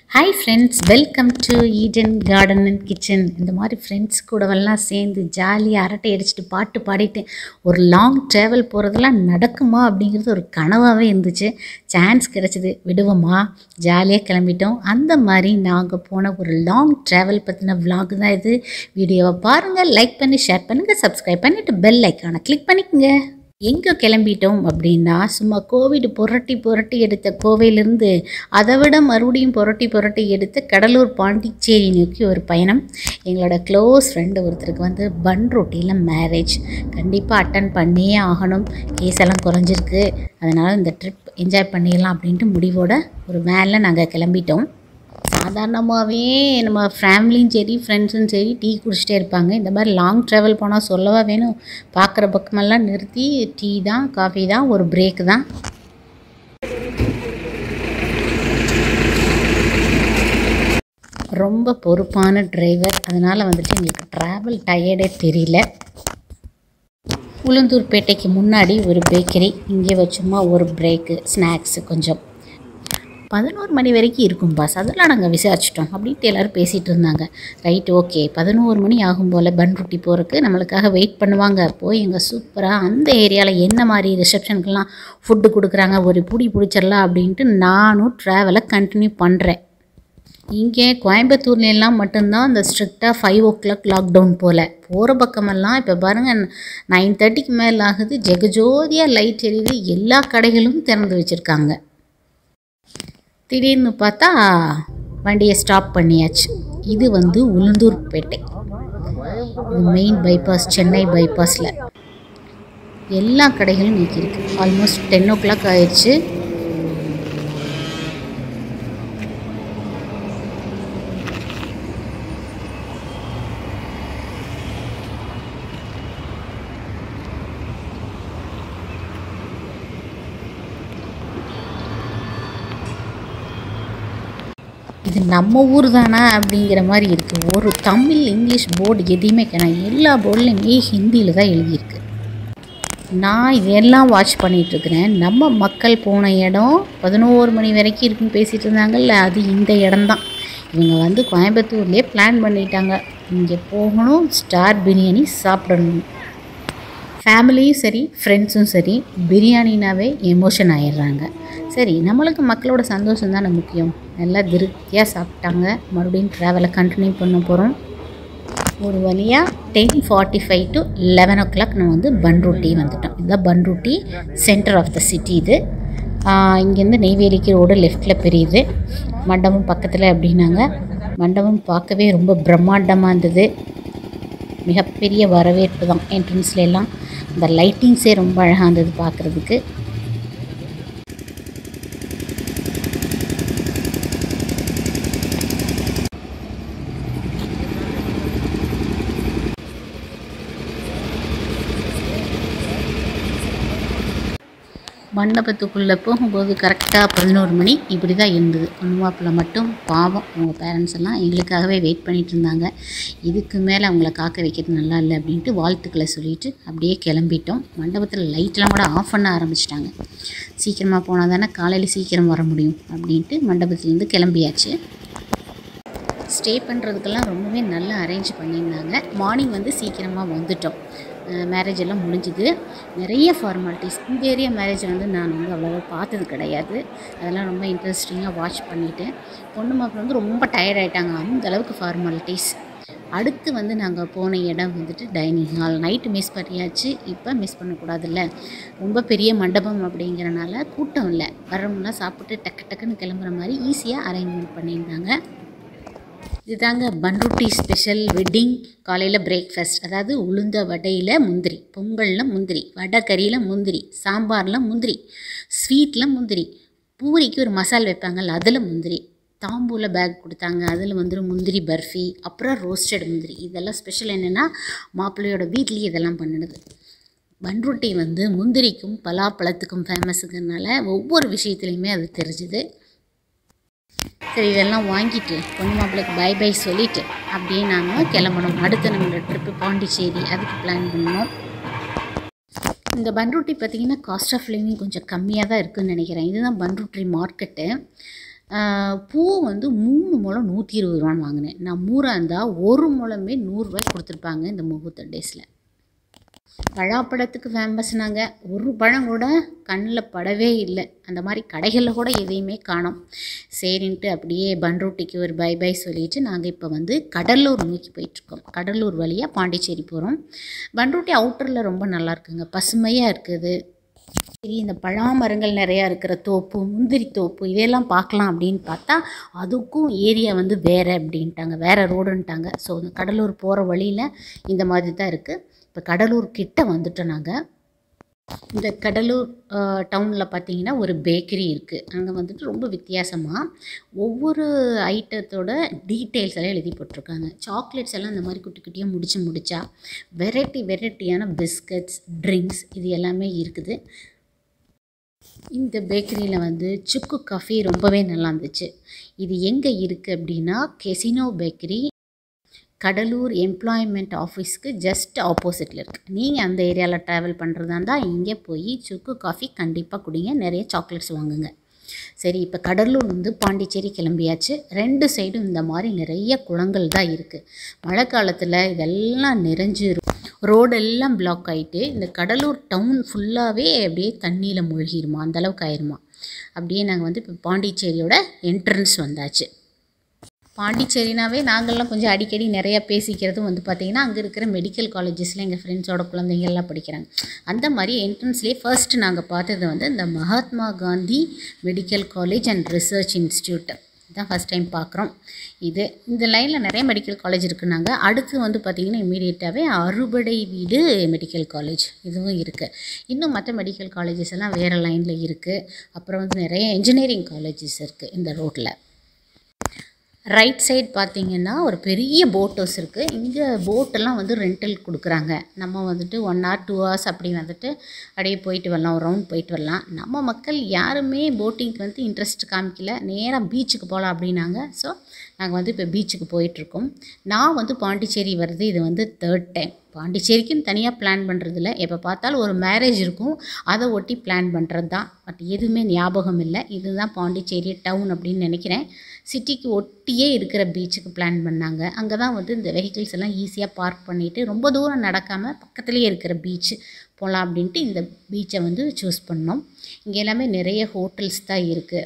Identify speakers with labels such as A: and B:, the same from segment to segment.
A: hi friends welcome to Eden garden and kitchen இந்த மாதிரி friends கூடவெல்லாம் சேர்ந்து ஜாலியாக அரட்டை அடிச்சுட்டு பாட்டு பாடிட்டு ஒரு லாங் ட்ராவல் போகிறதெல்லாம் நடக்குமா அப்படிங்கிறது ஒரு கனவாகவே இருந்துச்சு சான்ஸ் கிடச்சிது விடுவோமா ஜாலியாக கிளம்பிட்டோம் அந்த மாதிரி நாங்கள் போன ஒரு லாங் ட்ராவல் பற்றின vlog தான் இது வீடியோவை பாருங்கள் லைக் பண்ணி ஷேர் பண்ணுங்கள் சப்ஸ்கிரைப் பண்ணிவிட்டு பெல் ஐக்கானை கிளிக் பண்ணிக்கங்க எங்கே கிளம்பிட்டோம் அப்படின்னா சும்மா கோவிட் புரட்டி புரட்டி எடுத்த கோவையிலிருந்து அதை விட மறுபடியும் புரட்டி புரட்டி எடுத்த கடலூர் பாண்டிச்சேரி நோக்கி ஒரு பயணம் எங்களோட க்ளோஸ் ஃப்ரெண்டு ஒருத்தருக்கு வந்து பன் ரொட்டியில் மேரேஜ் கண்டிப்பாக அட்டன் பண்ணியே ஆகணும் கேஸ் எல்லாம் குறைஞ்சிருக்கு அதனால் இந்த ட்ரிப் என்ஜாய் பண்ணிடலாம் அப்படின்ட்டு முடிவோட ஒரு வேனில் நாங்கள் கிளம்பிட்டோம் சாதாரணமாகவே நம்ம ஃபேமிலியும் சரி ஃப்ரெண்ட்ஸும் சரி டீ குடிச்சிட்டே இருப்பாங்க இந்த மாதிரி லாங் ட்ராவல் போனால் சொல்லவா வேணும் பார்க்குற பக்கமெல்லாம் நிறுத்தி டீ தான் காஃபி தான் ஒரு பிரேக் தான் ரொம்ப பொறுப்பான டிரைவர் அதனால் வந்துட்டு எங்களுக்கு ட்ராவல் டயர்டே தெரியல உளுந்தூர்பேட்டைக்கு முன்னாடி ஒரு பேக்கரி இங்கே வச்சுமா ஒரு பிரேக்கு ஸ்நாக்ஸு கொஞ்சம் பதினோரு மணி வரைக்கும் இருக்கும் பாஸ் அதெல்லாம் நாங்கள் விசாரிச்சிட்டோம் அப்படின்ட்டு எல்லோரும் பேசிகிட்டு இருந்தாங்க ரைட் ஓகே பதினோரு மணி ஆகும் போல் பன் ரொட்டி போகிறதுக்கு நம்மளுக்காக வெயிட் பண்ணுவாங்க போய் எங்கள் சூப்பராக அந்த ஏரியாவில் என்ன மாதிரி ரிசப்ஷனுக்கெல்லாம் ஃபுட்டு கொடுக்குறாங்க ஒரு புடி பிடிச்சிடலாம் அப்படின்ட்டு நானும் ட்ராவலை கண்டினியூ பண்ணுறேன் இங்கே கோயம்புத்தூர்ல எல்லாம் மட்டும்தான் அந்த ஸ்ட்ரிக்டாக ஃபைவ் ஓ கிளாக் லாக்டவுன் போல் போகிற பக்கமெல்லாம் இப்போ பாருங்கள் நைன் தேர்ட்டிக்கு மேலே ஆகுது ஜெகஜோதியாக லைட் எரியுது எல்லா கடைகளும் திறந்து வச்சுருக்காங்க திடீர்னு பார்த்தா வண்டியை ஸ்டாப் பண்ணியாச்சு இது வந்து உளுந்தூர்பேட்டை இது மெயின் பைபாஸ் சென்னை பைபாஸில் எல்லா கடைகளும் நீக்கியிருக்கு ஆல்மோஸ்ட் டென் ஓ கிளாக் ஆயிடுச்சு இது நம்ம ஊர் தானா அப்படிங்கிற மாதிரி இருக்குது ஒரு தமிழ் இங்கிலீஷ் போர்டு எதையுமே காணோம் எல்லா போர்டுலையுமே ஹிந்தியில் தான் எழுதியிருக்கு நான் இதெல்லாம் வாட்ச் பண்ணிகிட்ருக்கிறேன் நம்ம மக்கள் போன இடம் பதினோரு மணி வரைக்கும் இருக்குன்னு பேசிகிட்டு இருந்தாங்கல்ல அது இந்த இடம்தான் இவங்க வந்து கோயம்புத்தூர்லேயே பிளான் பண்ணிட்டாங்க இங்கே போகணும் ஸ்டார் பிரியாணி சாப்பிடணும் ஃபேமிலியும் சரி ஃப்ரெண்ட்ஸும் சரி பிரியாணினாவே எமோஷன் ஆயிடுறாங்க சரி நம்மளுக்கு மக்களோட சந்தோஷம் தானே முக்கியம் நல்லா திருப்தியாக சாப்பிட்டாங்க மறுபடியும் ட்ராவலை கண்டினியூ பண்ண போகிறோம் ஒரு வழியாக ten forty five to eleven o'clock நம்ம வந்து பன்ருட்டி வந்துட்டோம் இதுதான் Panruti centre of the city இது இங்கேருந்து நெய்வேலிக்கு ரோடு லெஃப்டில் பிரியுது மண்டபம் பக்கத்தில் அப்படின்னாங்க மண்டபம் பார்க்கவே ரொம்ப பிரம்மாண்டமாக இருந்தது மிகப்பெரிய வரவேற்பு தான் என்ட்ரன்ஸ்ல எல்லாம் இந்த லைட்டிங்ஸே ரொம்ப அழகாக இருந்தது பார்க்குறதுக்கு மண்டபத்துக்குள்ளே போகும்போது கரெக்டாக பதினோரு மணி இப்படி தான் இருந்தது பொண்ணு மாப்பிள்ளை மட்டும் பாவம் அவங்க பேரண்ட்ஸ் எல்லாம் எங்களுக்காகவே வெயிட் பண்ணிட்டு இருந்தாங்க இதுக்கு மேலே அவங்கள காக்க வைக்கிறது நல்லா இல்லை அப்படின்ட்டு வாழ்த்துக்களை சொல்லிட்டு அப்படியே கிளம்பிட்டோம் மண்டபத்தில் லைட்லாம் கூட ஆஃப் பண்ண ஆரம்பிச்சிட்டாங்க சீக்கிரமாக போனால் தானே காலையில் சீக்கிரம் வர முடியும் அப்படின்ட்டு மண்டபத்துலேருந்து கிளம்பியாச்சு ஸ்டே பண்ணுறதுக்கெல்லாம் ரொம்பவே நல்லா அரேஞ்ச் பண்ணியிருந்தாங்க மார்னிங் வந்து சீக்கிரமாக வந்துட்டோம் மேரேஜ் எல்லாம் முடிஞ்சுது நிறைய ஃபார்மாலிட்டிஸ் இந்த ஏரியா மேரேஜ் வந்து நான் வந்து அவ்வளோவா பார்த்தது கிடையாது அதெல்லாம் ரொம்ப இன்ட்ரெஸ்டிங்காக வாட்ச் பண்ணிவிட்டேன் பொண்ணு மாப்பிள்ள வந்து ரொம்ப டயர்ட் ஆகிட்டாங்க அந்த அளவுக்கு ஃபார்மாலிட்டிஸ் அடுத்து வந்து நாங்கள் போன இடம் வந்துட்டு டைனிங் ஹால் நைட்டு மிஸ் பண்ணியாச்சு இப்போ மிஸ் பண்ணக்கூடாதுல்ல ரொம்ப பெரிய மண்டபம் அப்படிங்கிறனால கூட்டம் இல்லை வரவங்களாம் சாப்பிட்டு டக்கு டக்குன்னு கிளம்புற மாதிரி ஈஸியாக அரேஞ்ச்மெண்ட் பண்ணியிருந்தாங்க இதுதாங்க பன்ருட்டி ஸ்பெஷல் வெட்டிங் காலையில் பிரேக்ஃபாஸ்ட் அதாவது உளுந்த வடையில் முந்திரி பொங்கலில் முந்திரி வடை கறியில் முந்திரி சாம்பாரில் முந்திரி ஸ்வீட்டில் முந்திரி பூரிக்கு ஒரு மசால் வைப்பாங்கல்ல அதில் முந்திரி தாம்பூல பேக் கொடுத்தாங்க அதில் வந்து முந்திரி பர்ஃபி அப்புறம் ரோஸ்டட் முந்திரி இதெல்லாம் ஸ்பெஷல் என்னென்னா மாப்பிள்ளையோட வீட்லேயே இதெல்லாம் பண்ணினது பன்ருட்டி வந்து முந்திரிக்கும் பலாப்பழத்துக்கும் ஃபேமஸுங்கிறதுனால ஒவ்வொரு விஷயத்துலையுமே அது தெரிஞ்சுது சரி இதெல்லாம் வாங்கிட்டு பொண்ணு மாப்பிள்ளைக்கு பை பை சொல்லிவிட்டு அப்படியே நாங்கள் கிளம்பணும் அடுத்து நம்மளோட ட்ரிப்பு பாண்டிச்சேரி அதுக்கு பிளான் பண்ணோம் இந்த பன்ருட்டி பார்த்திங்கன்னா காஸ்ட் ஆஃப் லிவிங் கொஞ்சம் கம்மியாக தான் இருக்குதுன்னு நினைக்கிறேன் இதுதான் பன்ருட்டி மார்க்கெட்டு ஆஹ் பூ வந்து மூணு முழம் நூற்றி இருபது ரூபான்னு வாங்கினேன் நான் மூறாக இருந்தால் ஒரு முழமே நூறுரூவாய்க்கு கொடுத்துருப்பாங்க இந்த முகூர்த்த டேஸில் பழாப்பழத்துக்கு ஃபேமஸ்னாங்க ஒரு பழம் கூட கண்ணில் படவே இல்லை அந்த மாதிரி கடைகளில் கூட எதையுமே காணோம் சரின்ட்டு அப்படியே பன்ருட்டிக்கு ஒரு பை பை சொல்லிட்டு நாங்கள் இப்போ வந்து கடலூர் நோக்கி போயிட்டுருக்கோம் கடலூர் வழியாக பாண்டிச்சேரி போகிறோம் பன்ருட்டி அவுட்டரில் ரொம்ப நல்லா இருக்குங்க பசுமையாக இருக்குது சரி இந்த பழாமரங்கள் நிறையா இருக்கிற தோப்பு முந்திரி தோப்பு இதெல்லாம் பார்க்கலாம் அப்படின்னு பார்த்தா அதுக்கும் ஏரியா வந்து வேறு அப்படின்ட்டாங்க வேறு ரோடுன்ட்டாங்க ஸோ இந்த கடலூர் போகிற வழியில் இந்த மாதிரி தான் இருக்குது இப்போ கடலூர் கிட்ட வந்துட்டோம் நாங்கள் இந்த கடலூர் டவுனில் பார்த்தீங்கன்னா ஒரு பேக்கரி இருக்குது அங்கே வந்துட்டு ரொம்ப வித்தியாசமாக ஒவ்வொரு ஐட்டத்தோட டீட்டெயில்ஸ் எல்லாம் எழுதி போட்டிருக்காங்க சாக்லேட்ஸ் எல்லாம் இந்த மாதிரி குட்டி குட்டியாக முடிச்சு முடிச்சா வெரைட்டி வெரைட்டியான பிஸ்கட்ஸ் ட்ரிங்க்ஸ் இது எல்லாமே இருக்குது இந்த பேக்கரியில் வந்து சுக்கு காஃபி ரொம்பவே நல்லா இருந்துச்சு இது எங்கே இருக்குது அப்படின்னா கெசினோ பேக்கரி கடலூர் எம்ப்ளாய்மெண்ட் ஆஃபீஸ்க்கு ஜஸ்ட் ஆப்போசிட்டில் இருக்குது நீங்கள் அந்த ஏரியாவில் ட்ராவல் பண்ணுறதா இருந்தால் இங்கே போய் சுக்கு காஃபி கண்டிப்பாக குடிங்க நிறைய சாக்லேட்ஸ் வாங்குங்க சரி இப்போ கடலூர் வந்து பாண்டிச்சேரி கிளம்பியாச்சு ரெண்டு சைடும் இந்த மாதிரி நிறைய குளங்கள் தான் இருக்குது மழை காலத்தில் இதெல்லாம் நிறைஞ்சிரும் ரோடெல்லாம் பிளாக் ஆகிட்டு இந்த கடலூர் டவுன் ஃபுல்லாகவே அப்படியே தண்ணியில் மூழ்கிருமா அந்தளவுக்கு ஆயிருமா அப்படியே நாங்கள் வந்து இப்போ பாண்டிச்சேரியோட என்ட்ரன்ஸ் வந்தாச்சு பாண்டிச்சேரினாவே நாங்கள்லாம் கொஞ்சம் அடிக்கடி நிறையா பேசிக்கிறதும் வந்து பார்த்திங்கன்னா அங்கே இருக்கிற மெடிக்கல் காலேஜஸில் எங்கள் ஃப்ரெண்ட்ஸோட குழந்தைங்கள்லாம் படிக்கிறாங்க அந்த மாதிரி என்ட்ரன்ஸ்லேயே ஃபர்ஸ்ட் நாங்கள் பார்த்தது வந்து இந்த Mahatma Gandhi medical college and research institute இதான் ஃபஸ்ட் டைம் பார்க்குறோம் இது இந்த லைனில் நிறைய மெடிக்கல் காலேஜ் இருக்குனாங்க அடுத்து வந்து பார்த்திங்கன்னா இமீடியட்டாகவே அறுபடை வீடு மெடிக்கல் காலேஜ் இதுவும் இருக்குது இன்னும் மற்ற மெடிக்கல் காலேஜஸ் எல்லாம் வேறு லைனில் இருக்குது அப்புறம் வந்து நிறைய இன்ஜினியரிங் காலேஜஸ் இருக்குது இந்த ரோட்டில் ரைட் சைடு பார்த்தீங்கன்னா ஒரு பெரிய போட் ஹவுஸ் இருக்குது இங்கே போட்டெல்லாம் வந்து ரெண்டல் கொடுக்குறாங்க நம்ம வந்துட்டு ஒன் ஹவர் டூ ஹவர்ஸ் அப்படி வந்துட்டு அப்படியே போயிட்டு வரலாம் ஒரு ரவுண்ட் போயிட்டு வரலாம் நம்ம மக்கள் யாருமே போட்டிங்க்கு வந்து இன்ட்ரெஸ்ட் காமிக்கல நேராக பீச்சுக்கு போகலாம் அப்படின்னாங்க ஸோ நாங்கள் வந்து இப்போ பீச்சுக்கு போயிட்டுருக்கோம் நான் வந்து பாண்டிச்சேரி வருது இது வந்து தேர்ட் டைம் பாண்டிச்சேரிக்குன்னு தனியாக பிளான் பண்ணுறதில்ல எப்போ பார்த்தாலும் ஒரு மேரேஜ் இருக்கும் அதை ஒட்டி பிளான் பண்ணுறது தான் பட் எதுவுமே ஞாபகம் இல்லை இதுதான் பாண்டிச்சேரி டவுன் அப்படின்னு நினைக்கிறேன் சிட்டிக்கு ஒட்டியே இருக்கிற பீச்சுக்கு பிளான் பண்ணாங்க அங்கே தான் வந்து இந்த வெஹிக்கிள்ஸ் எல்லாம் ஈஸியாக பார்க் பண்ணிவிட்டு ரொம்ப தூரம் நடக்காமல் பக்கத்துலேயே இருக்கிற பீச் போகலாம் அப்படின்ட்டு இந்த பீச்சை வந்து சூஸ் பண்ணோம் இங்கே எல்லாமே நிறைய ஹோட்டல்ஸ் தான் இருக்குது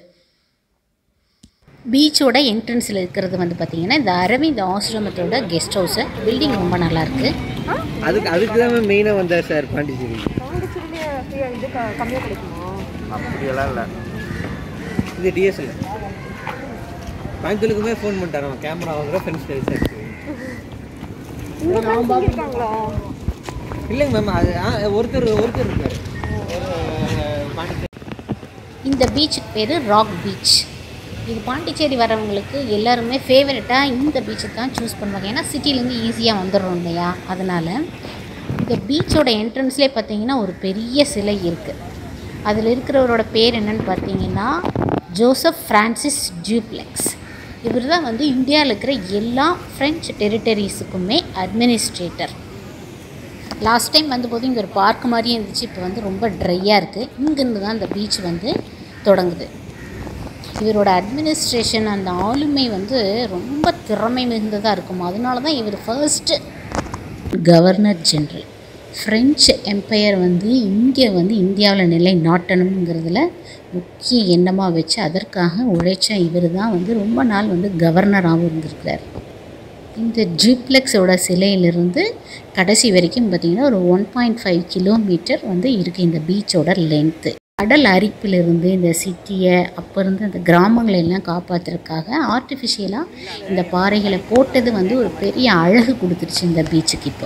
A: பீச்சோட என்ட்ரன்ஸில் இருக்கிறது வந்து பார்த்திங்கன்னா இந்த அரவிந்த் ஆசிரமத்தோட கெஸ்ட் ஹவுஸு பில்டிங் ரொம்ப நல்லாயிருக்கு
B: அதுக்கு அதுக்கு தான் மெயினாக வந்தார் சார் பாண்டிச்சேரி
C: பாண்டிச்சேரியிலே ஃப்ரீயாக இது க கம்மியாக கிடைக்குமா
B: அப்படியெல்லாம் இல்லை இது டிஎஸ்எல் கோயம்புத்தூருக்குமே ஃபோன் பண்ணிட்டார் அவன் கேமரா வாங்குற ஃப்ரெண்ட்ஸ் சார்
C: இந்த ஃப்ரெண்ட்ஸ் இருக்காங்களா
B: இல்லைங்க மேம் அது ஆ, ஒருத்தர் ஒருத்தர் இருக்கார் பாண்டிச்சேரி
A: இந்த பீச்சுக்கு பேர் ராக் பீச் இது பாண்டிச்சேரி வரவங்களுக்கு எல்லாருமே ஃபேவரட்டாக இந்த பீச்சை தான் சூஸ் பண்ணுவாங்க ஏன்னா சிட்டிலேருந்து ஈஸியாக வந்துடுறோம் இல்லையா அதனால் இந்த பீச்சோட என்ட்ரன்ஸ்லேயே பார்த்தீங்கன்னா ஒரு பெரிய சிலை இருக்குது அதில் இருக்கிறவரோட பேர் என்னன்னு பார்த்தீங்கன்னா ஜோசப் ஃப்ரான்சிஸ் ஜூப்ளெக்ஸ் இவர் தான் வந்து இந்தியாவில் இருக்கிற எல்லா ஃப்ரெஞ்ச் டெரிட்டரிஸுக்குமே அட்மினிஸ்ட்ரேட்டர் லாஸ்ட் டைம் வந்தபோது இங்கே ஒரு பார்க் மாதிரியே இருந்துச்சு இப்போ வந்து ரொம்ப ட்ரையாக இருக்குது இங்கேருந்து தான் இந்த பீச் வந்து தொடங்குது இவரோட அட்மினிஸ்ட்ரேஷன் அந்த ஆளுமை வந்து ரொம்ப திறமை மிகுந்ததாக இருக்கும் அதனால தான் இவர் first governor general French empire வந்து இங்கே வந்து இந்தியாவில் நிலை நாட்டணுங்கிறதுல முக்கிய எண்ணமாக வச்சு அதற்காக உழைச்ச இவர் தான் வந்து ரொம்ப நாள் வந்து கவர்னராகவும் இருந்திருக்கிறார் இந்த ஜூப்ளெக்ஸோட சிலையிலிருந்து கடைசி வரைக்கும் பார்த்திங்கன்னா ஒரு ஒன் பாயிண்ட் ஃபைவ் கிலோமீட்டர் வந்து இருக்குது இந்த பீச்சோட லென்த்து கடல் அரிப்பிலிருந்து இந்த சிட்டியை அப்போ இருந்து அந்த கிராமங்களை எல்லாம் காப்பாற்றுறதுக்காக ஆர்டிஃபிஷியலாக இந்த பாறைகளை போட்டது வந்து ஒரு பெரிய அழகு கொடுத்துருச்சு இந்த பீச்சுக்கு இப்போ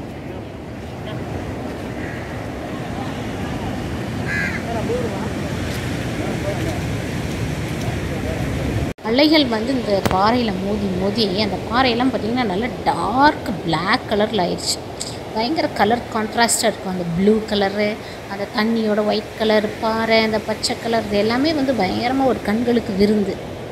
A: அலைகள் வந்து இந்த பாறையில் மோதி மோதி அந்த பாறையெல்லாம் பார்த்திங்கன்னா நல்லா டார்க் Black கலரில் ஆயிடுச்சு பயங்கர கலர் கான்ட்ராஸ்டாக இருக்கும் அந்த ப்ளூ கலரு அந்த தண்ணியோட ஒயிட் கலர் பாறை அந்த பச்சை கலர் இது எல்லாமே வந்து பயங்கரமாக ஒரு கண்களுக்கு விருந்து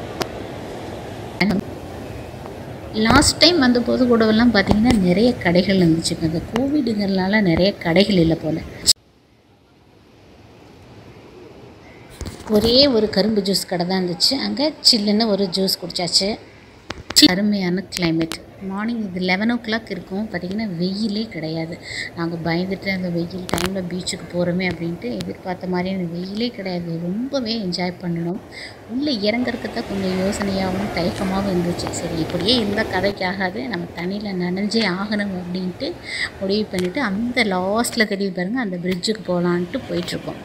A: லாஸ்ட் டைம் வந்தபோது கூடவெல்லாம் பார்த்தீங்கன்னா நிறைய கடைகள் இருந்துச்சு இப்போ இந்த கோவிடுங்கிறதுனால நிறைய கடைகள் இல்லை போல் ஒரே ஒரு கரும்பு ஜூஸ் கடை தான் இருந்துச்சு அங்கே சில்லுன்னு ஒரு ஜூஸ் குடிச்சாச்சு அருமையான climate மார்னிங் இது லெவன் ஓ கிளாக் இருக்கும் பார்த்திங்கன்னா வெயிலே கிடையாது நாங்கள் பயந்துட்டு அந்த வெயில் டைமில் பீச்சுக்கு போகிறோமே அப்படின்ட்டு எதிர்பார்த்த மாதிரியான வெயிலே கிடையாது ரொம்பவே என்ஜாய் பண்ணணும் உள்ளே இறங்குறதுக்கு தான் கொஞ்சம் யோசனையாகவும் தயக்கமாகவும் இருந்துச்சு சரி இப்படியே இருந்தால் கதைக்காகாது நம்ம தண்ணியில் நனைஞ்சே ஆகணும் அப்படின்ட்டு முடிவு பண்ணிவிட்டு அந்த லாஸ்ட்டில் தெரியுது பாருங்கள் அந்த பிரிட்ஜுக்கு போகலான்ட்டு போயிட்டுருக்கோம்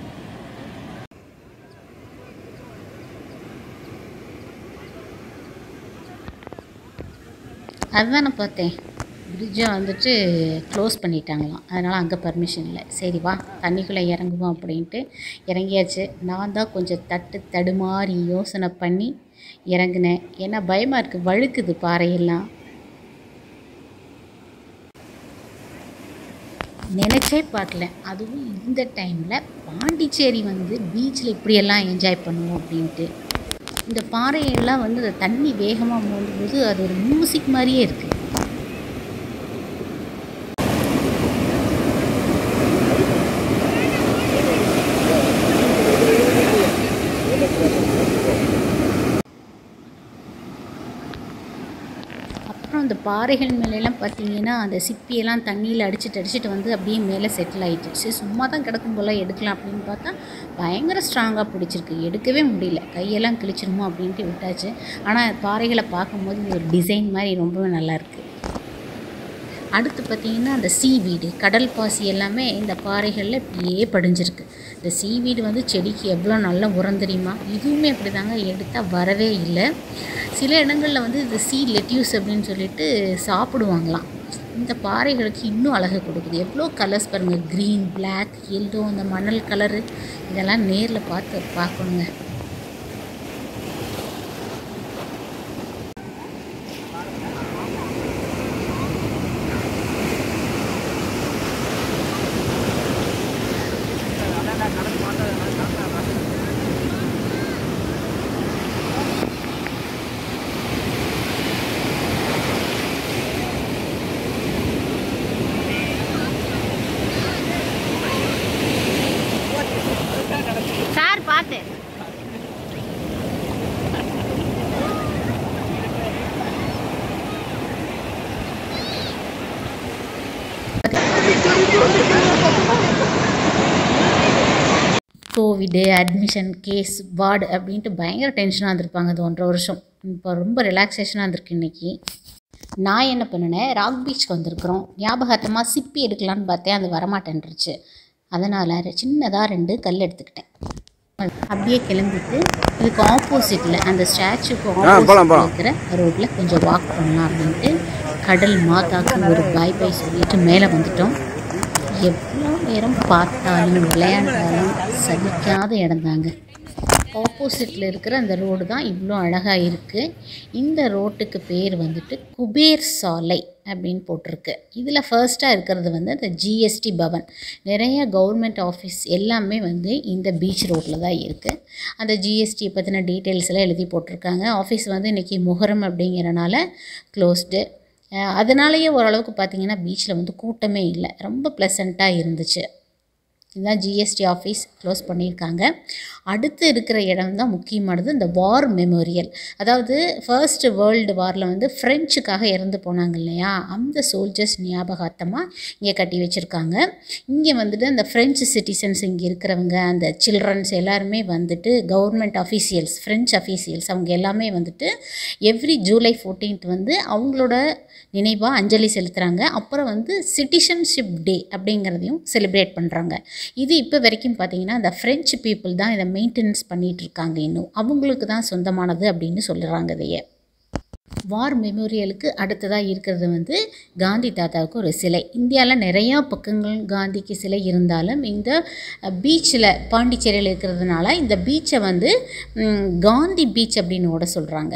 A: அதுதான் நான் பார்த்தேன் பிரிட்ஜை வந்துட்டு க்ளோஸ் பண்ணிட்டாங்களாம் அதனால் அங்கே பர்மிஷன் இல்லை சரி வா தண்ணிக்குள்ளே இறங்குவோம் அப்படின்ட்டு இறங்கியாச்சு நான் தான் கொஞ்சம் தட்டு தடுமாறி யோசனை பண்ணி இறங்கினேன் ஏன்னா பயமாக இருக்குது வழுக்குது பாறையெல்லாம் நினச்சே பார்க்கல அதுவும் இந்த டைமில் பாண்டிச்சேரி வந்து பீச்சில் இப்படியெல்லாம் என்ஜாய் பண்ணுவோம் அப்படின்ட்டு இந்த பாறையெல்லாம் வந்து அந்த தண்ணி வேகமாக மோதும்போது அது ஒரு மியூசிக் மாதிரியே இருக்குது அப்புறம் அந்த பாறைகள் மேலெல்லாம் பார்த்தீங்கன்னா அந்த சிப்பியெல்லாம் தண்ணியில் அடிச்சிட்டு அடிச்சிட்டு வந்து அப்படியே மேலே செட்டில் ஆயிட்டு சரி சும்மா தான் கிடக்கும் போல எடுக்கலாம் அப்படின்னு பார்த்தா பயங்கர ஸ்ட்ராங்காக பிடிச்சிருக்கு எடுக்கவே முடியல கையெல்லாம் கிழிச்சிருமோ அப்படின்ட்டு விட்டாச்சு ஆனால் பாறைகளை பார்க்கும்போது இது ஒரு டிசைன் மாதிரி ரொம்பவே நல்லா இருக்கு அடுத்து பார்த்தீங்கன்னா அந்த சீவீடு கடல் பாசி எல்லாமே இந்த பாறைகளில் இப்படியே படிஞ்சிருக்கு இந்த சீவீடு வந்து செடிக்கு எவ்வளோ நல்ல உரம் தெரியுமா இதுவுமே அப்படி தாங்க எடுத்தால் வரவே இல்லை சில இடங்களில் வந்து இந்த சீ லெட்யூஸ் அப்படின்னு சொல்லிட்டு சாப்பிடுவாங்களாம் இந்த பாறைகளுக்கு இன்னும் அழகு கொடுக்குது எவ்வளோ கலர்ஸ் பாருங்கள் க்ரீன் பிளாக் எல்லோ அந்த மணல் கலரு இதெல்லாம் நேரில் பார்த்து பார்க்கணுங்க சார் பார்த்து கோவிடு அட்மிஷன் கேஸ் வார்டு அப்படின்ட்டு பயங்கர டென்ஷனாக இருந்திருப்பாங்க அது ஒன்றரை வருஷம் இப்போ ரொம்ப ரிலாக்ஸேஷனாக இருந்திருக்கு இன்றைக்கி நான் என்ன பண்ணினேன் ராக் பீச்சுக்கு வந்திருக்கிறோம் ஞாபகார்த்தமாக சிப்பி எடுக்கலான்னு பார்த்தேன் அது வரமாட்டேன்ருச்சு அதனால் சின்னதாக ரெண்டு கல் எடுத்துக்கிட்டேன் அப்படியே கிளம்பிட்டு இதுக்கு ஆப்போசிட்டில் அந்த ஸ்டாச்சுக்கு ஆப்போசிட் இருக்கிற ரோட்டில் கொஞ்சம் வாக் பண்ணலாம் அப்படின்ட்டு கடல் மாதாக்கு ஒரு பாய் பாய் சொல்லிட்டு மேலே வந்துட்டோம் எவ்வளோ நேரம் பார்த்தாலும் விளையாண்டாலும் சலிக்காத இடம் தாங்க ஆப்போசிட்டில் இருக்கிற அந்த ரோடு தான் இவ்வளோ அழகாக இருக்குது இந்த ரோட்டுக்கு பேர் வந்துட்டு குபேர் சாலை அப்படின்னு போட்டிருக்கு இதில் ஃபர்ஸ்ட்டாக இருக்கிறது வந்து அந்த ஜிஎஸ்டி பவன் நிறைய கவர்மெண்ட் ஆஃபீஸ் எல்லாமே வந்து இந்த பீச் ரோட்டில் தான் இருக்குது அந்த ஜிஎஸ்டி பற்றின டீட்டெயில்ஸ் எல்லாம் எழுதி போட்டிருக்காங்க ஆஃபீஸ் வந்து இன்றைக்கி முகரம் அப்படிங்கிறனால க்ளோஸ்டு அதனாலேயே ஓரளவுக்கு பார்த்தீங்கன்னா பீச்சில் வந்து கூட்டமே இல்லை ரொம்ப ப்ளசண்ட்டாக இருந்துச்சு இதுதான் ஜிஎஸ்டி ஆஃபீஸ் க்ளோஸ் பண்ணியிருக்காங்க அடுத்து இருக்கிற இடம் தான் முக்கியமானது இந்த வார் மெமோரியல் அதாவது ஃபர்ஸ்ட் வேர்ல்டு வாரில் வந்து ஃப்ரெஞ்சுக்காக இறந்து போனாங்க இல்லையா அந்த சோல்ஜர்ஸ் ஞாபகார்த்தமாக இங்கே கட்டி வச்சுருக்காங்க இங்கே வந்துட்டு அந்த ஃப்ரெஞ்சு சிட்டிசன்ஸ் இங்கே இருக்கிறவங்க அந்த சில்ட்ரன்ஸ் எல்லாருமே வந்துட்டு கவர்மெண்ட் அஃபீஷியல்ஸ் ஃப்ரெஞ்ச் அஃபீஷியல்ஸ் அவங்க எல்லாமே வந்துட்டு எவ்ரி ஜூலை ஃபோர்டீன்த் வந்து அவங்களோட நினைவாக அஞ்சலி செலுத்துகிறாங்க அப்புறம் வந்து சிட்டிசன்ஷிப் டே அப்படிங்கிறதையும் செலிப்ரேட் பண்ணுறாங்க இது இப்போ வரைக்கும் பார்த்தீங்கன்னா இந்த ஃப்ரெஞ்சு பீப்புள் தான் இதை மெயின்டெனன்ஸ் பண்ணிகிட்டு இருக்காங்க இன்னும் அவங்களுக்கு தான் சொந்தமானது அப்படின்னு சொல்லுறாங்க இதையே வார் மெமோரியலுக்கு அடுத்ததாக இருக்கிறது வந்து காந்தி தாத்தாவுக்கு ஒரு சிலை இந்தியாவில் நிறையா பக்கங்கள் காந்திக்கு சிலை இருந்தாலும் இந்த பீச்சில் பாண்டிச்சேரியில் இருக்கிறதுனால இந்த பீச்சை வந்து ம், காந்தி பீச் அப்படின்னு கூட சொல்கிறாங்க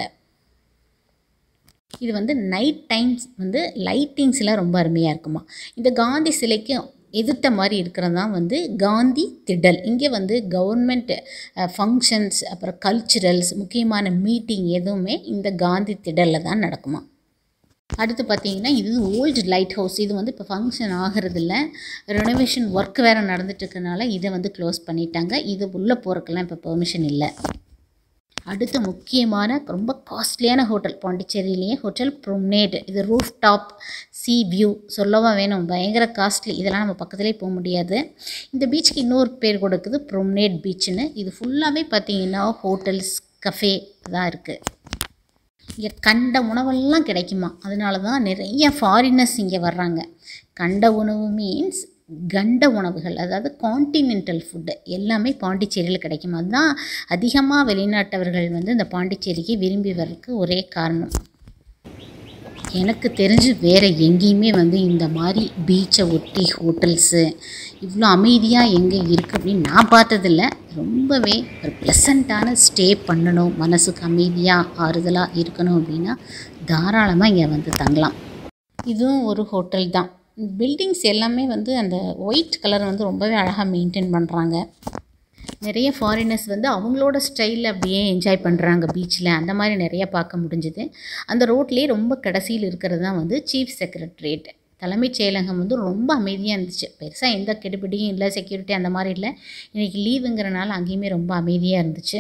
A: இது வந்து நைட் டைம்ஸ் வந்து லைட்டிங்ஸ்லாம் ரொம்ப அருமையாக இருக்குமா இந்த காந்தி சிலைக்கு எதிர்த்த மாதிரி இருக்கிறது தான் வந்து காந்தி திடல் இங்கே வந்து கவர்மெண்ட் ஃபங்க்ஷன்ஸ் அப்புறம் கல்ச்சுரல்ஸ் முக்கியமான மீட்டிங் எதுவுமே இந்த காந்தி திடலில் தான் நடக்குமா அடுத்து பார்த்தீங்கன்னா இது ஓல்டு லைட் ஹவுஸ் இது வந்து இப்போ ஃபங்க்ஷன் ஆகிறதில்ல ரெனோவேஷன் ஒர்க் வேறு நடந்துட்டு இருக்கறனால இதை வந்து க்ளோஸ் பண்ணிட்டாங்க இது உள்ளே போகிறதுக்கெல்லாம் இப்போ பெர்மிஷன் இல்லை அடுத்த முக்கியமான ரொம்ப காஸ்ட்லியான ஹோட்டல் பாண்டிச்சேரியிலேயே ஹோட்டல் ப்ரொம்னேட் இது ரூஃப் டாப் சி வியூ சொல்லவா வேணும் பயங்கர காஸ்ட்லி இதெல்லாம் நம்ம பக்கத்துலேயே போக முடியாது இந்த பீச்சுக்கு இன்னொரு பேர் கொடுக்குது ப்ரொம்னேட் பீச்சுன்னு இது ஃபுல்லாகவே பார்த்தீங்கன்னா ஹோட்டல்ஸ் கஃபே தான் இருக்குது இங்கே கண்ட உணவெல்லாம் கிடைக்குமா அதனால தான் நிறைய ஃபாரினர்ஸ் இங்கே வர்றாங்க கண்ட உணவு மீன்ஸ் கண்ட உணவுகள் அதாவது காண்டினென்டல் ஃபுட்டு எல்லாமே பாண்டிச்சேரியில் கிடைக்கும் அதுதான் அதிகமாக வெளிநாட்டவர்கள் வந்து இந்த பாண்டிச்சேரிக்கு விரும்பி வர்றதுக்கு ஒரே காரணம் எனக்கு தெரிஞ்சு வேறு எங்கேயுமே வந்து இந்த மாதிரி பீச்சை ஒட்டி ஹோட்டல்ஸு இவ்வளோ அமைதியாக எங்கே இருக்குது அப்படின்னு நான் பார்த்ததில்ல ரொம்பவே ஒரு ப்ளசண்ட்டான ஸ்டே பண்ணணும் மனசுக்கு அமைதியாக ஆறுதலாக இருக்கணும் அப்படின்னா தாராளமாக இங்கே வந்து தங்கலாம் இதுவும் ஒரு ஹோட்டல் தான் பில்டிங்ஸ் எல்லாமே வந்து அந்த ஒயிட் கலர் வந்து ரொம்பவே அழகாக மெயின்டைன் பண்ணுறாங்க நிறைய ஃபாரினர்ஸ் வந்து அவங்களோட ஸ்டைலில் அப்படியே என்ஜாய் பண்ணுறாங்க பீச்சில் அந்த மாதிரி நிறைய பார்க்க முடிஞ்சுது அந்த ரோட்லேயே ரொம்ப கடைசியில் இருக்கிறது தான் வந்து சீஃப் செக்ரட்டரியேட் தலைமைச் செயலகம் வந்து ரொம்ப அமைதியாக இருந்துச்சு பெருசாக எந்த கெடுபிடியும் இல்லை செக்யூரிட்டி அந்த மாதிரி இல்லை இன்றைக்கி லீவுங்கிறனால அங்கேயுமே ரொம்ப அமைதியாக இருந்துச்சு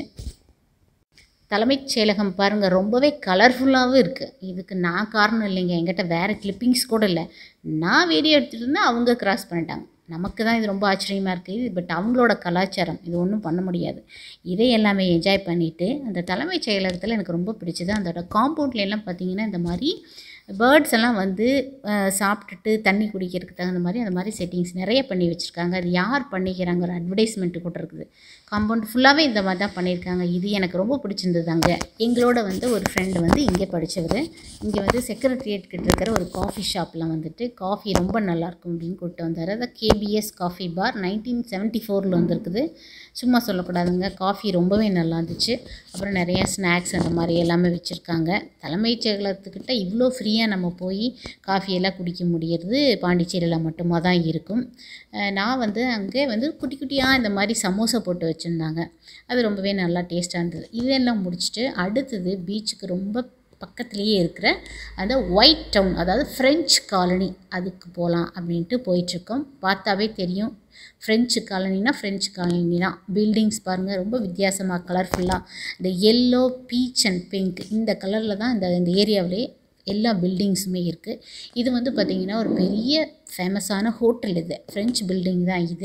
A: தலைமைச் செயலகம் பாருங்கள் ரொம்பவே கலர்ஃபுல்லாகவும் இருக்குது இதுக்கு நான் காரணம் இல்லைங்க என்கிட்ட வேறு கிளிப்பிங்ஸ் கூட இல்லை நான் வீடியோ எடுத்துகிட்டு இருந்தேன் அவங்க கிராஸ் பண்ணிட்டாங்க நமக்கு தான் இது ரொம்ப ஆச்சரியமாக இருக்குது பட் அவங்களோட கலாச்சாரம் இது ஒன்றும் பண்ண முடியாது இதை எல்லாமே என்ஜாய் பண்ணிவிட்டு அந்த தலைமைச் செயலகத்தில் எனக்கு ரொம்ப பிடிச்சது அதோட காம்பவுண்ட்ல எல்லாம் பார்த்தீங்கன்னா இந்த மாதிரி பேர்ட்ஸ் எல்லாம் வந்து அஹ், சாப்பிட்டுட்டு தண்ணி குடிக்கிறதுக்கு தகுந்த மாதிரி அந்த மாதிரி செட்டிங்ஸ் நிறைய பண்ணி வச்சுருக்காங்க அது யார் பண்ணிக்கிறாங்க ஒரு அட்வர்டைஸ்மெண்ட்டு கூட இருக்குது காம்பவுண்ட் ஃபுல்லாகவே இந்த மாதிரி தான் பண்ணியிருக்காங்க இது எனக்கு ரொம்ப பிடிச்சிருந்தது அங்கே எங்களோட வந்து ஒரு ஃப்ரெண்டு வந்து இங்கே படித்தவர் இங்கே வந்து செக்ரட்டரியேட் கிட்ட இருக்கிற ஒரு காஃபி ஷாப்பில் வந்துட்டு காஃபி ரொம்ப நல்லாயிருக்கும் அப்படின்னு கூப்பிட்டு வந்தார் அதான் KPS coffee bar nineteen seventy ஃபோரில் வந்திருக்குது சும்மா சொல்லக்கூடாதுங்க காஃபி ரொம்பவே நல்லா இருந்துச்சு அப்புறம் நிறைய ஸ்நாக்ஸ் அந்த மாதிரி எல்லாமே வச்சுருக்காங்க தலைமைச் செயலகத்துக்கிட்ட இவ்வளோ ஃப்ரீயாக நம்ம போய் காஃபியெல்லாம் குடிக்க முடியறது பாண்டிச்சேரியில் மட்டுமா தான் இருக்கும் அஹ் நான் வந்து அங்கே வந்து குட்டி குட்டியாக இந்த மாதிரி சமோசா போட்டு வச்சுருந்தாங்க அது ரொம்பவே நல்லா டேஸ்ட்டாக இருந்தது இதெல்லாம் முடிச்சுட்டு அடுத்தது பீச்சுக்கு ரொம்ப பக்கத்துலேயே இருக்கிற அந்த ஒயிட் டவுன் அதாவது ஃப்ரெஞ்ச் காலனி அதுக்கு போகலாம் அப்படின்ட்டு போயிட்டுருக்கோம் பார்த்தாவே தெரியும் ஃப்ரெஞ்சு காலனினா ஃப்ரெஞ்சு காலனி தான் பில்டிங்ஸ் பாருங்கள் ரொம்ப வித்தியாசமாக கலர்ஃபுல்லாக இந்த எல்லோ பீச் அண்ட் பிங்க் இந்த கலரில் தான் இந்த இந்த ஏரியாவிலே எல்லா பில்டிங்ஸுமே இருக்குது இது வந்து பார்த்திங்கன்னா ஒரு பெரிய ஃபேமஸான ஹோட்டல் இது ஃப்ரெஞ்சு பில்டிங் தான் இது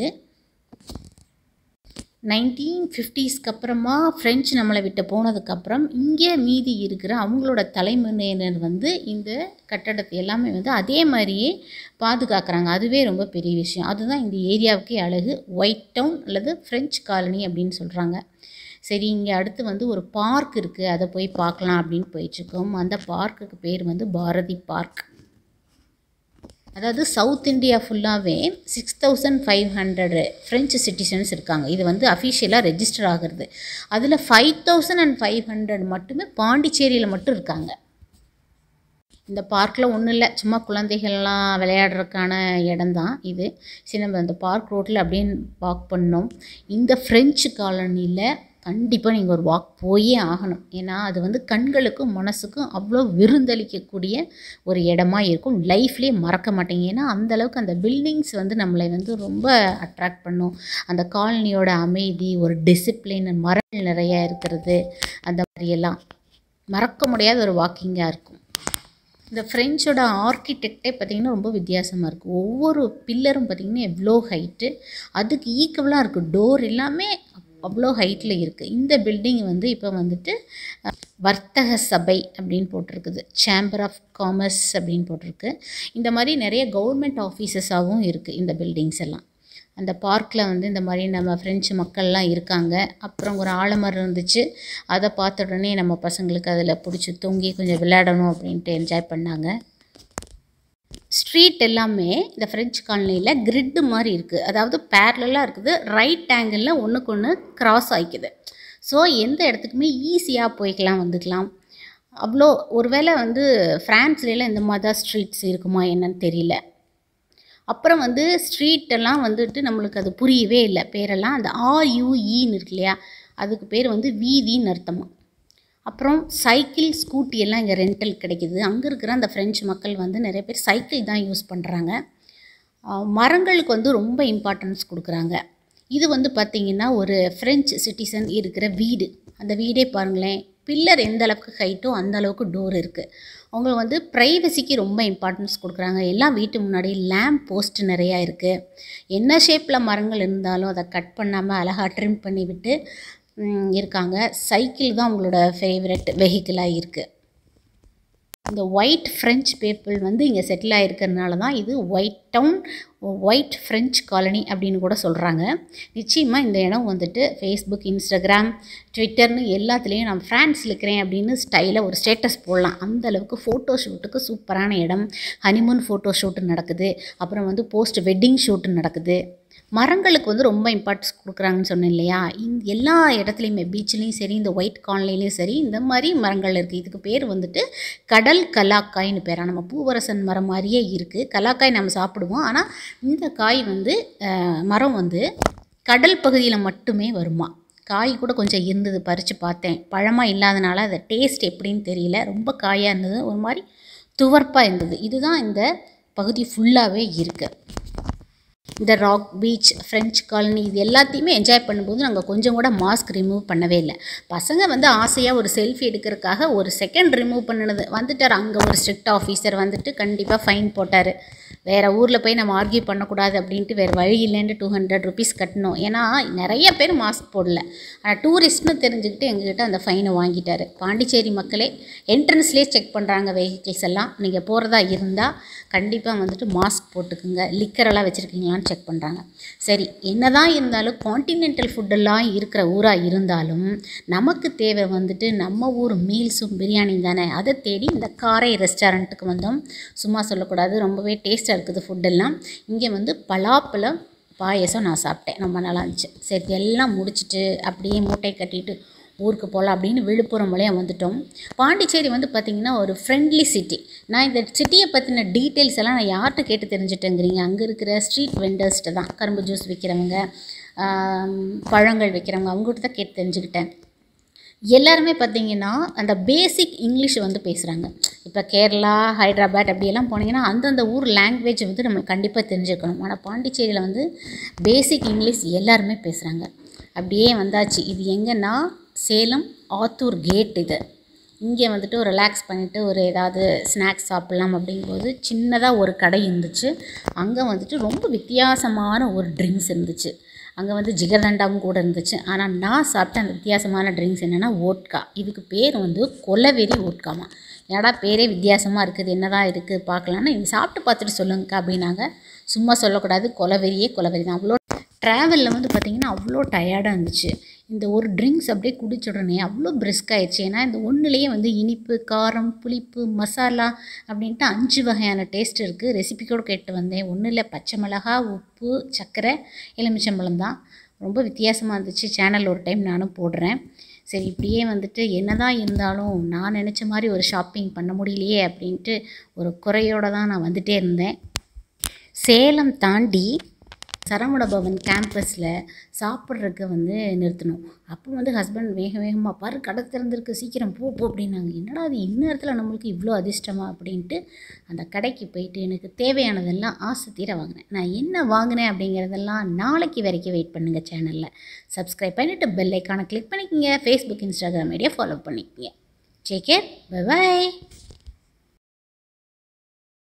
A: நைன்டீன் ஃபிஃப்டிஸ்க்கு அப்புறமா ஃப்ரெஞ்சு நம்மளை விட்டு போனதுக்கப்புறம் இங்கே மீதி இருக்கிற அவங்களோட தலைமுறையினர் வந்து இந்த கட்டடத்தை எல்லாமே வந்து அதே மாதிரியே பாதுகாக்கிறாங்க அதுவே ரொம்ப பெரிய விஷயம் அதுதான் இந்த ஏரியாவுக்கே அழகு ஒயிட் டவுன் அல்லது ஃப்ரெஞ்ச் காலனி அப்படின்னு சொல்கிறாங்க சரி இங்கே அடுத்து வந்து ஒரு பார்க் இருக்குது அதை போய் பார்க்கலாம் அப்படின்னு போயிட்டுருக்கோம் அந்த பார்க்குக்கு பேர் வந்து பாரதி பார்க் அதாவது சவுத் இந்தியா ஃபுல்லாகவே six thousand five hundred French citizens இருக்காங்க இது வந்து அஃபிஷியலாக ரெஜிஸ்டர் ஆகிறது அதில் five thousand and five hundred மட்டுமே பாண்டிச்சேரியில் மட்டும் இருக்காங்க இந்த பார்க்கில் ஒன்றும் இல்லை சும்மா குழந்தைகள்லாம் விளையாடுறதுக்கான இடம்தான் இது சரி நம்ம அந்த பார்க் ரோட்டில் அப்படியே வாக் பண்ணோம் இந்த ஃப்ரெஞ்சு காலனியில் கண்டிப்பாக நீங்கள் ஒரு வாக் போயே ஆகணும் ஏன்னா அது வந்து கண்களுக்கும் மனசுக்கும் அவ்வளோ விருந்தளிக்கக்கூடிய ஒரு இடமா இருக்கும் லைஃப்லேயே மறக்க மாட்டீங்க ஏன்னா அந்த அளவுக்கு அந்த பில்டிங்ஸ் வந்து நம்மளை வந்து ரொம்ப அட்ராக்ட் பண்ணும் அந்த காலனியோட அமைதி ஒரு டிசிப்ளின் மரங்கள் நிறையா இருக்கிறது அந்த மாதிரியெல்லாம் மறக்க முடியாத ஒரு வாக்கிங்காக இருக்கும் இந்த ஃப்ரெஞ்சோட ஆர்கிடெக்டே பார்த்திங்கன்னா ரொம்ப வித்தியாசமாக இருக்குது ஒவ்வொரு பில்லரும் பார்த்திங்கன்னா எவ்வளோ ஹைட்டு அதுக்கு ஈக்குவலாக இருக்குது டோர் எல்லாமே அவ்வளோ ஹைட்டில் இருக்குது இந்த பில்டிங் வந்து இப்போ வந்துட்டு அஹ், வர்த்தக சபை அப்படின்னு போட்டிருக்குது சேம்பர் ஆஃப் காமர்ஸ் அப்படின்னு போட்டிருக்கு இந்த மாதிரி நிறைய கவர்மெண்ட் ஆஃபீஸஸாகவும் இருக்குது இந்த பில்டிங்ஸ் எல்லாம் அந்த பார்க்கில் வந்து இந்த மாதிரி நம்ம ஃப்ரெஞ்சு மக்கள்லாம் இருக்காங்க அப்புறம் ஒரு ஆலமரம் இருந்துச்சு அதை பார்த்த உடனே நம்ம பசங்களுக்கு அதில் பிடிச்சி தூங்கி கொஞ்சம் விளையாடணும் அப்படின்ட்டு என்ஜாய் பண்ணாங்க ஸ்ட்ரீட் எல்லாமே இந்த ஃப்ரெஞ்ச் காலனியில் கிரிட்டு மாதிரி இருக்குது அதாவது பேரலாக இருக்குது ரைட் ஆங்கிளில் ஒன்றுக்கு ஒன்று கிராஸ் ஆகிக்குது ஸோ எந்த இடத்துக்குமே ஈஸியாக போய்க்கலாம் வந்துக்கலாம் அவ்வளோ ஒருவேளை வந்து ஃப்ரான்ஸ்லாம் இந்த மாதிரி தான் ஸ்ட்ரீட்ஸ் இருக்குமா என்னன்னு தெரியல அப்புறம் வந்து ஸ்ட்ரீட் எல்லாம் வந்துட்டு நம்மளுக்கு அது புரியவே இல்லை பேரெல்லாம் அந்த ஆர்யூஇன்னு இருக்கு இல்லையா அதுக்கு பேர் வந்து வீதின்னு அர்த்தமா அப்புறம் சைக்கிள் ஸ்கூட்டி எல்லாம் இங்கே ரெண்டல் கிடைக்குது அங்கே இருக்கிற அந்த ஃப்ரெஞ்சு மக்கள் வந்து நிறைய பேர் சைக்கிள் தான் யூஸ் பண்ணுறாங்க மரங்களுக்கு வந்து ரொம்ப இம்பார்ட்டன்ஸ் கொடுக்குறாங்க இது வந்து பார்த்திங்கன்னா ஒரு ஃப்ரெஞ்ச் சிட்டிசன் இருக்கிற வீடு அந்த வீடே பாருங்களேன் பில்லர் எந்த அளவுக்கு ஹைட்டோ அந்த அளவுக்கு டோர் இருக்குது அவங்க வந்து ப்ரைவசிக்கு ரொம்ப இம்பார்ட்டன்ஸ் கொடுக்குறாங்க எல்லாம் வீட்டு முன்னாடி லேம்ப் போஸ்ட் நிறையா இருக்குது என்ன ஷேப்பில் மரங்கள் இருந்தாலும் அதை கட் பண்ணாமல் அழகாக ட்ரிம் பண்ணி விட்டு ம், இருக்காங்க சைக்கிள் தான் அவங்களோட ஃபேவரட் வெஹிக்கிளாக இருக்குது இந்த ஒயிட் ஃப்ரெஞ்ச் பீப்புள் வந்து இங்கே செட்டில் ஆகிருக்கிறதுனால தான் இது white town white French colony அப்படின்னு கூட சொல்கிறாங்க நிச்சயமாக இந்த இடம் வந்துட்டு ஃபேஸ்புக் இன்ஸ்டாகிராம் ட்விட்டர்னு எல்லாத்துலேயும் நான் ஃப்ரான்ஸில் இருக்கிறேன் அப்படின்னு ஸ்டைலாக ஒரு ஸ்டேட்டஸ் போடலாம் அந்த அளவுக்கு ஃபோட்டோ ஷூட்டுக்கு சூப்பரான இடம் ஹனிமூன் ஃபோட்டோ ஷூட்டு நடக்குது அப்புறம் வந்து போஸ்ட் வெட்டிங் ஷூட்டு நடக்குது மரங்களுக்கு வந்து ரொம்ப இம்பார்ட்டன்ஸ் கொடுக்குறாங்கன்னு சொன்னேன் இல்லையா இந்த எல்லா இடத்துலையுமே பீச்லேயும் சரி இந்த ஒயிட் காலனிலையும் சரி இந்த மாதிரி மரங்கள் இருக்குது இதுக்கு பேர் வந்துட்டு கடல் கலாக்காய்னு பேரா நம்ம பூவரசன் மரம் மாதிரியே இருக்குது கலாக்காய் நம்ம சாப்பிடுவோம் ஆனால் இந்த காய் வந்து அஹ், மரம் வந்து கடல் பகுதியில் மட்டுமே வருமா காய் கூட கொஞ்சம் இருந்தது பறித்து பார்த்தேன் பழமாக இல்லாதனால அதை டேஸ்ட் எப்படின்னு தெரியல ரொம்ப காயாக இருந்தது ஒரு மாதிரி துவர்ப்பாக இருந்தது இதுதான் இந்த பகுதி ஃபுல்லாகவே இருக்குது இந்த ராக் பீச் ஃப்ரெஞ்ச் காலனி இது எல்லாத்தையுமே என்ஜாய் பண்ணும்போது நாங்கள் கொஞ்சம் கூட மாஸ்க் ரிமூவ் பண்ணவே இல்லை பசங்க வந்து ஆசையாக ஒரு செல்ஃபி எடுக்கிறதுக்காக ஒரு செகண்ட் ரிமூவ் பண்ணினது வந்துட்டார் அங்கே ஒரு ஸ்ட்ரிக்ட் ஆஃபீஸர் வந்துட்டு கண்டிப்பாக ஃபைன் போட்டார் வேறு ஊரில் போய் நம்ம ஆர்கியூ பண்ணக்கூடாது அப்படின்ட்டு வேறு வழி இல்லைன்ட்டு டூ ஹண்ட்ரட் ருபீஸ் கட்டணும் ஏன்னா நிறைய பேர் மாஸ்க் போடல ஆனால் டூரிஸ்ட்னு தெரிஞ்சுக்கிட்டு எங்ககிட்ட அந்த ஃபைனை வாங்கிட்டாரு பாண்டிச்சேரி மக்களே என்ட்ரன்ஸ்லேயே செக் பண்ணுறாங்க வெஹிக்கிள்ஸ் எல்லாம் நீங்கள் போகிறதா இருந்தால் கண்டிப்பாக வந்துட்டு மாஸ்க் போட்டுக்குங்க லிக்கரெல்லாம் வச்சுருக்கீங்களான்னு செக் பண்ணுறாங்க சரி என்னதான் இருந்தாலும் காண்டினென்டல் ஃபுட்டெல்லாம் இருக்கிற ஊராக இருந்தாலும் நமக்கு தேவை வந்துட்டு நம்ம ஊர் மீல்ஸும் பிரியாணி தானே அதை தேடி இந்த காரை ரெஸ்டாரண்ட்டுக்கு வந்தோம் சும்மா சொல்லக்கூடாது ரொம்பவே டேஸ்ட்டாக இருக்குது ஃபுட்டெல்லாம் இங்கே வந்து பலாப்பழம் பாயசம் நான் சாப்பிட்டேன் ரொம்ப நல்லா இருந்துச்சு சரி எல்லாம் முடிச்சிட்டு அப்படியே மூட்டை கட்டிட்டு ஊருக்கு போகலாம் அப்படின்னு விழுப்புரம் வழியாக வந்துட்டோம் பாண்டிச்சேரி வந்து பார்த்திங்கன்னா ஒரு ஃப்ரெண்ட்லி சிட்டி நான் இந்த சிட்டியை பற்றின டீட்டெயில்ஸ் எல்லாம் நான் யார்கிட்ட கேட்டு தெரிஞ்சுட்டேங்கிறீங்க அங்கே இருக்கிற ஸ்ட்ரீட் வெண்டர்ஸ்கிட்ட தான் கரும்பு ஜூஸ் விற்கிறவங்க ஆம், பழங்கள் விற்கிறவங்க அவங்ககிட்ட தான் கேட்டு தெரிஞ்சுக்கிட்டேன் எல்லாருமே பார்த்தீங்கன்னா அந்த பேசிக் இங்கிலீஷ் வந்து பேசுகிறாங்க இப்போ கேரளா ஹைதராபாத் அப்படியெல்லாம் போனீங்கன்னா அந்தந்த ஊர் லாங்குவேஜ் வந்து நம்ம கண்டிப்பாக தெரிஞ்சுக்கணும் ஆனால் பாண்டிச்சேரியில் வந்து பேசிக் இங்கிலீஷ் எல்லாருமே பேசுகிறாங்க அப்படியே வந்தாச்சு இது எங்கன்னா சேலம் ஆத்தூர் கேட் இது இங்கே வந்துட்டு ஒரு ரிலாக்ஸ் பண்ணிவிட்டு ஒரு ஏதாவது ஸ்நாக்ஸ் சாப்பிட்லாம் அப்படிங்கும்போது சின்னதாக ஒரு கடை இருந்துச்சு அங்கே வந்துட்டு ரொம்ப வித்தியாசமான ஒரு ட்ரிங்க்ஸ் இருந்துச்சு அங்கே வந்து ஜிகர்தண்டாவும் கூட இருந்துச்சு ஆனால் நான் சாப்பிட்ட அந்த வித்தியாசமான ட்ரிங்க்ஸ் என்னென்னா ஓட்கா இதுக்கு பேர் வந்து கொலவெறி ஓட்காமா என்னடா பேரே வித்தியாசமாக இருக்குது என்னதான் இருக்குது பார்க்கலான்னு இது சாப்பிட்டு பார்த்துட்டு சொல்லுங்கக்கா அப்படின்னாங்க சும்மா சொல்லக்கூடாது கொலவெறியே கொலவெறி தான் அவ்வளோ ட்ராவலில் வந்து பார்த்திங்கன்னா அவ்வளோ டயர்டாக இருந்துச்சு இந்த ஒரு ட்ரிங்க்ஸ் அப்படியே குடிச்ச உடனே அவ்வளோ brisk ஆயிடுச்சு ஏன்னா இந்த ஒன்றுலேயே வந்து இனிப்பு காரம் புளிப்பு மசாலா அப்படின்ட்டு அஞ்சு வகையான டேஸ்ட் இருக்குது ரெசிபி கூட கேட்டு வந்தேன் ஒன்றும் இல்லை பச்சை மிளகா உப்பு சர்க்கரை எலுமிச்சம்பழம் தான் ரொம்ப வித்தியாசமாக இருந்துச்சு சேனல் ஒரு டைம் நானும் போடுறேன் சரி இப்படியே வந்துட்டு என்னதான் இருந்தாலும் நான் நினச்ச மாதிரி ஒரு ஷாப்பிங் பண்ண முடியலையே அப்படின்ட்டு ஒரு குறையோடு தான் நான் வந்துட்டே இருந்தேன் சேலம் தாண்டி சரவண பவன் கேம்பஸில் சாப்பிட்றதுக்கு வந்து நிறுத்தணும் அப்போ வந்து ஹஸ்பண்ட் வேக வேகமாக பாரு கடை திறந்திருக்கு சீக்கிரம் போ போ அப்படின்னாங்க என்னடா அது இந்நேரத்தில் நம்மளுக்கு இவ்வளோ அதிர்ஷ்டமா அப்படின்ட்டு அந்த கடைக்கு போயிட்டு எனக்கு தேவையானதெல்லாம் ஆசை தீர வாங்கினேன் நான் என்ன வாங்கினேன் அப்படிங்கிறதெல்லாம் நாளைக்கு வரைக்கும் வெயிட் பண்ணுங்கள் சேனலில் சப்ஸ்கிரைப் பண்ணிவிட்டு பெல் ஐக்கானை கிளிக் பண்ணிக்கோங்க ஃபேஸ்புக் இன்ஸ்டாகிராம் மீடியா ஃபாலோ பண்ணிக்கோங்க டேக் கேர் பை